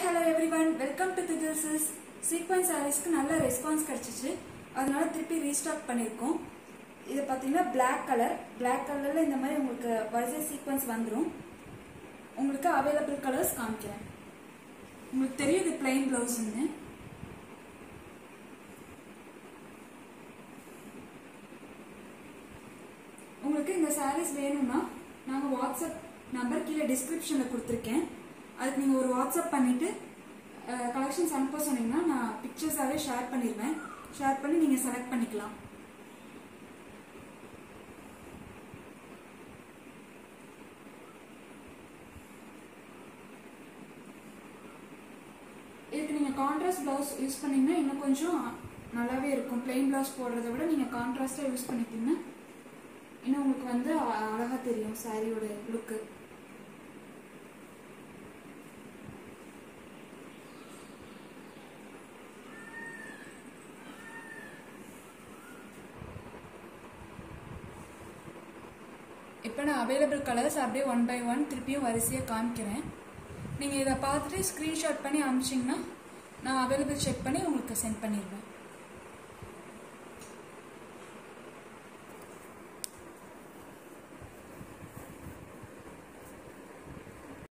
hello everyone welcome to திதில்ஸஸ் sequence சாரீஸ்க்கு நல்ல ரெஸ்பான்ஸ் கிடைச்சிச்சு அதனால திருப்பி ரீஸ்டாக் பண்ணியிருக்கோம் இது பார்த்தீங்கன்னா Black கலர் Black கலரில் இந்த மாதிரி உங்களுக்கு வரிசை சீக்வன்ஸ் வந்துடும் உங்களுக்கு அவைலபிள் கலர்ஸ் காமிக்கிறேன் உங்களுக்கு தெரியும் இது பிளைன் ப்ளவுஸ்ன்னு உங்களுக்கு இந்த சாரீஸ் வேணும்னா நாங்கள் வாட்ஸ்அப் நம்பர் கீழே டிஸ்கிரிப்ஷனில் கொடுத்துருக்கேன் அதுக்கு நீங்கள் ஒரு வாட்ஸ்அப் பண்ணிவிட்டு கலெக்ஷன்ஸ் அனுப்ப சொன்னீங்கன்னா நான் பிக்சர்ஸாகவே ஷேர் பண்ணிடுவேன் ஷேர் பண்ணி நீங்கள் செலக்ட் பண்ணிக்கலாம் இதுக்கு நீங்கள் கான்ட்ராஸ்ட் ப்ளவுஸ் யூஸ் பண்ணீங்கன்னா இன்னும் கொஞ்சம் நல்லாவே இருக்கும் பிளெயின் ப்ளவுஸ் போடுறத விட நீங்கள் கான்ட்ராஸ்டாக யூஸ் பண்ணிட்டீங்கன்னா இன்னும் உங்களுக்கு வந்து அ- அழகா தெரியும் சாரியோட லுக்கு இப்போ நான் அவைலபிள் கலர்ஸ் அப்படியே ஒன் பை ஒன் திருப்பியும் வரிசையாக காமிக்கிறேன் நீங்கள் இதை பார்த்துட்டு ஸ்க்ரீன்ஷாட் பண்ணி அனுப்பிச்சிங்கன்னா நான் அவைலபிள் செக் பண்ணி உங்களுக்கு சென்ட் பண்ணிடுவேன்